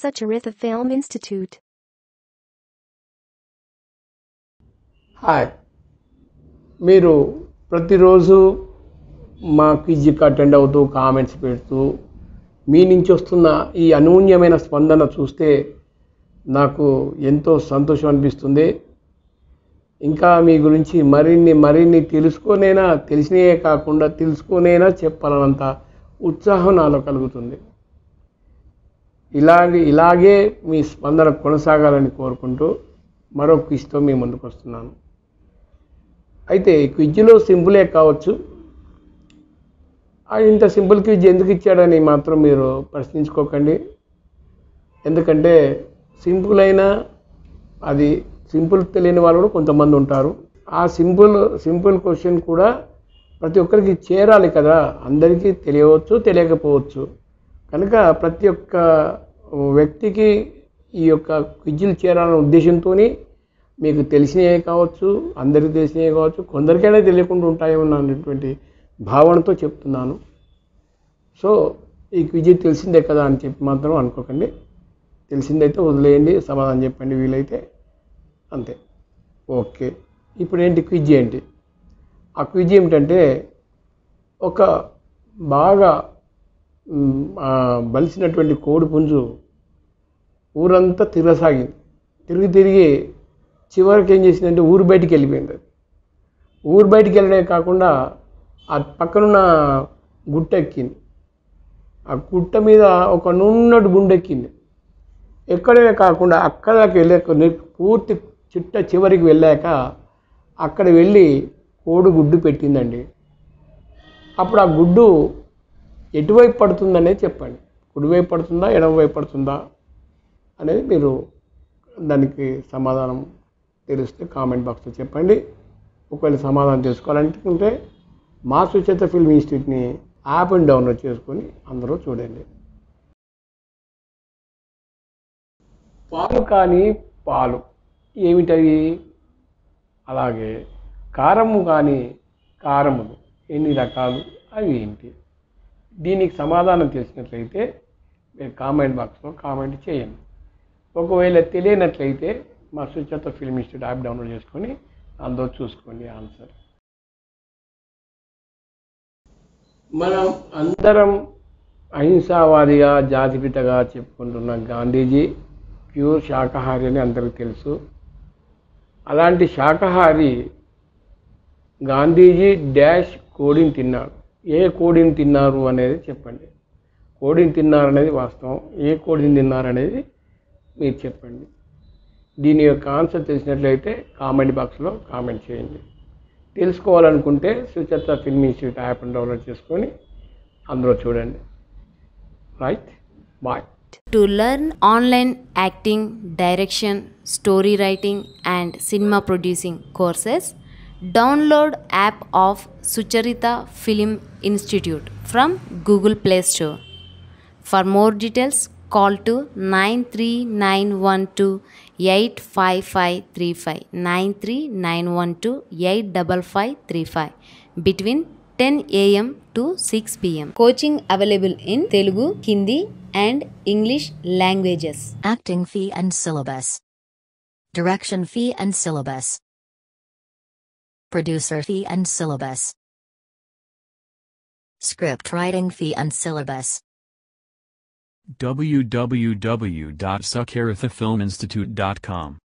Sucharitha Film Institute. Hi మీరు ప్రతిరోజు మా క్విజ్కి అటెండ్ అవుతూ కామెంట్స్ పెడుతూ మీ నుంచి వస్తున్న ఈ అనూన్యమైన స్పందన చూస్తే నాకు ఎంతో సంతోషం అనిపిస్తుంది ఇంకా మీ గురించి మరిన్ని మరిన్ని తెలుసుకొనైనా తెలిసినవే కాకుండా తెలుసుకొనైనా చెప్పాలన్నంత ఉత్సాహం నాలో కలుగుతుంది ఇలాగే ఇలాగే మీ స్పందన కొనసాగాలని కోరుకుంటూ మరో క్విజ్తో మీ ముందుకు వస్తున్నాను అయితే ఈ క్విజ్లో సింపులే కావచ్చు ఆ ఇంత సింపుల్ క్విజ్ ఎందుకు ఇచ్చాడని మాత్రం మీరు ప్రశ్నించుకోకండి ఎందుకంటే సింపుల్ అయినా అది సింపుల్ తెలియని వాళ్ళు కూడా కొంతమంది ఉంటారు ఆ సింపుల్ సింపుల్ క్వశ్చన్ కూడా ప్రతి ఒక్కరికి చేరాలి కదా అందరికీ తెలియవచ్చు తెలియకపోవచ్చు కనుక ప్రతి ఒక్క వ్యక్తికి ఈ యొక్క క్విజ్లు చేరాలనే ఉద్దేశంతో మీకు తెలిసినవే కావచ్చు అందరికీ తెలిసినవే కావచ్చు కొందరికైనా తెలియకుండా ఉంటాయేమో అనేటువంటి భావనతో చెప్తున్నాను సో ఈ క్విజ్ తెలిసిందే కదా అని చెప్పి మాత్రం అనుకోకండి తెలిసిందైతే వదిలేయండి సమాధానం చెప్పండి వీలైతే అంతే ఓకే ఇప్పుడు ఏంటి క్విజ్ ఏంటి ఆ క్విజ్ ఏమిటంటే ఒక బాగా మ్, ఆ, బలిసినటువంటి కోడి పుంజు ఊరంతా తిరగసాగింది తిరిగి తిరిగి చివరికి ఏం చేసిందంటే ఊరు బయటికి వెళ్ళిపోయింది అది ఊరు బయటికి వెళ్ళడమే కాకుండా ఆ పక్కనున్న గుట్ట ఎక్కింది ఆ గుట్ట మీద ఒక నున్నటి గుండెక్కింది ఎక్కడమే కాకుండా అక్కడ దాకా వెళ్ళే పూర్తి చిట్ట చివరికి వెళ్ళాక అక్కడ వెళ్ళి కోడి గుడ్డు పెట్టిందండి అప్పుడు ఆ గుడ్డు ఎటువైపు పడుతుందనేది చెప్పండి కుడివైపు పడుతుందా ఎడమవైపు పడుతుందా అనేది మీరు దానికి సమాధానం తెలిస్తే కామెంట్ బాక్స్లో చెప్పండి ఒకవేళ సమాధానం తెలుసుకోవాలనుకుంటే మా సుచేత ఫిల్మ్ ఇన్స్టిట్యూట్ని యాప్ని డౌన్లోడ్ చేసుకొని అందరూ చూడండి పాలు కానీ పాలు ఏమిటవి అలాగే కారము కానీ కారములు ఎన్ని రకాలు అవి ఏంటి దీనికి సమాధానం తెలిసినట్లయితే మీరు కామెంట్ బాక్స్లో కామెంట్ చేయండి ఒకవేళ తెలియనట్లయితే మా Sucheta film institute app download చేసుకొని అందులో చూసుకోండి ఆన్సర్ మనం అందరం అహింసావాదిగా జాతిపితగా చెప్పుకుంటున్న గాంధీజీ ప్యూర్ శాకాహారి అని అందరికీ తెలుసు అలాంటి శాకాహారి గాంధీజీ డాష్ కోడిని తిన్నారు ఏ కోడిని తిన్నారు అనేది చెప్పండి కోడిని తిన్నారు అనేది వాస్తవం ఏ కోడిని తిన్నారు అనేది మీరు చెప్పండి దీని యొక్క ఆన్సర్ తెలిసినట్లయితే కామెంట్ బాక్స్లో కామెంట్ చేయండి తెలుసుకోవాలనుకుంటే సుచరిత ఫిల్మ్ ఇన్స్టిట్యూట్ యాప్ని డౌన్లోడ్ చేసుకొని అందులో చూడండి right bye To learn online acting, direction, story writing and cinema producing courses, download app of Sucharita Film Institute from Google Play Store. For more details, call to 93912 85535 93912 85535 between 10 am to 6 pm. Coaching available in Telugu, Hindi and English languages. Acting fee and syllabus. Direction fee and syllabus. Producer fee and syllabus. Script writing fee and syllabus. www.sucharithafilminstitute.com